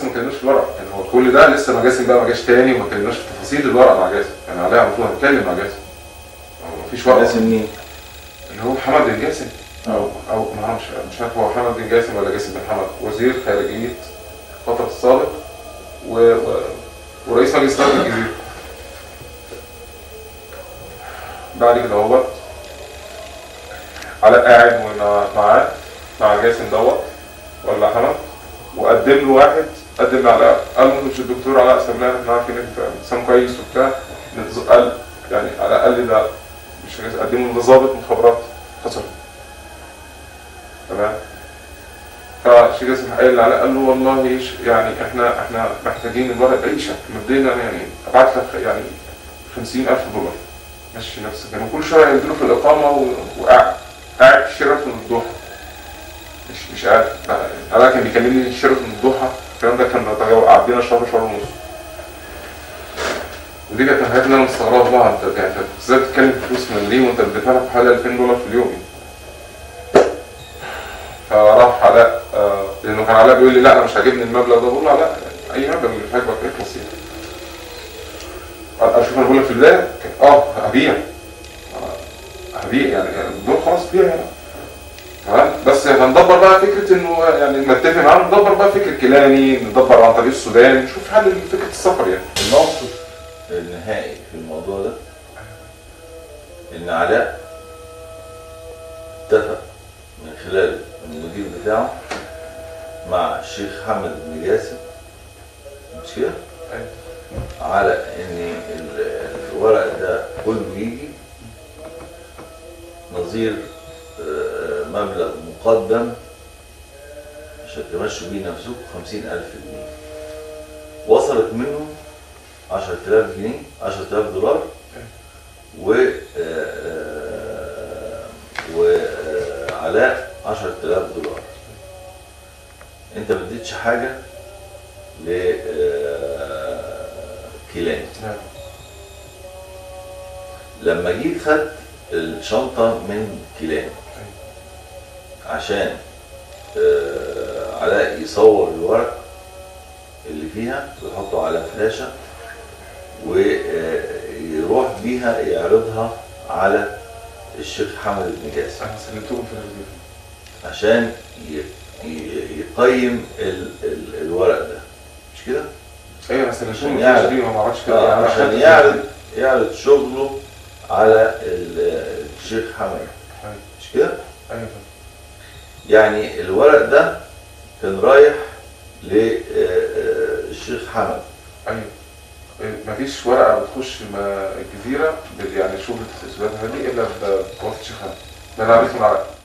لسه ما كلمناش في الورق يعني هو كل ده لسه ما جاسم بقى ما جاش تاني وما كلمناش في تفاصيل الورق مع جاسم يعني عليها المفروض هنتكلم مع جاسم هو مفيش ورق لازم مين؟ اللي هو محمد بن جاسم او او ما اعرفش مش عارف هو محمد بن جاسم ولا جاسم بن حمد وزير خارجيه قطر السابق و... و... ورئيس مجلس دوله الجزيره بعد كده هو علاء قاعد ومع- معاه مع جاسم دوت ولا حمد وقدم له واحد قدم لعلاء قال له مش الدكتور علاء سمنان احنا عارفين انت انسان كويس وبتاع قال يعني علاء قال لي ده مش عايز اقدمه لضابط مخابرات قطر تمام فشيخ جاسم قال لعلاء قال له والله ش- يعني احنا احنا محتاجين الورق باي شكل مبدئيا يعني ابعت لك يعني 50000 دولار مشي نفسك يعني كل شويه ينزلوا في الاقامه و- وقاعد قاعد في شيراتون الضحى مش مش قاعد انا كان بيكلمني في شيراتون الضحى الكلام ده كان بتجاوب قعدنا شهر شهر ونص ودي كانت من الحاجات اللي انا مستغربها انت يعني انت ازاي بتتكلم في فلوس من ليه وانت بتدفع لك حوالي 2000 دولار في اليوم يعني. فراح علاء آه لانه كان علاء بيقول لي لا انا مش عاجبني المبلغ ده بقول له لا اي مبلغ مش عاجبك اخلص يعني اشوف انا بقول لك في البدايه اه هبيع آه، هبيع يعني يعني دول خلاص بيع يعني تمام بس هندبر بقى فكره انه يعني نتفق معاه ندبر بقى فكره كيلاني ندبر عن طريق السودان نشوف حل فكره السفر يعني الموقف النهائي في الموضوع ده ان علاء اتفق من خلال المدير بتاعه مع الشيخ حمد بن جاسم مش كده؟ أيوة. على ان ال- الورق ده كله يجي نظير آه، مبلغ مقدم عشان تمشوا بيه نفسكم خمسين ألف جنيه وصلت منهم عشرة آلاف جنيه عشرة آلاف دولار و آه، وعلاء عشرة آلاف دولار انت ما اديتش حاجة ل آه، كيلاني لما جيت خدت الشنطة من كيلاني عشان آه، علاء يصور الورق اللي فيها ويحطه على فلاشة ويروح بيها يعرضها على الشيخ حمد بن جاسم انا سلمتهم في الرزق عشان ي- ي- يقيم ال ال الورق ده مش كده؟ ايوه انا سلمتهم عشان في يعرف. الرزق ما عملتش كده آه يعني أنا عشان خدت- يعرض يعرض شغله على ال- الشيخ حمد أيوة. مش كده؟ ايوه يعني الورق ده كان رايح للشيخ حمد ايوه مفيش ورقه بتخش ما- الجزيره بال- يعني شغل الاثبات هذه الا بواسطه شيخ حمد ده انا عرفت مع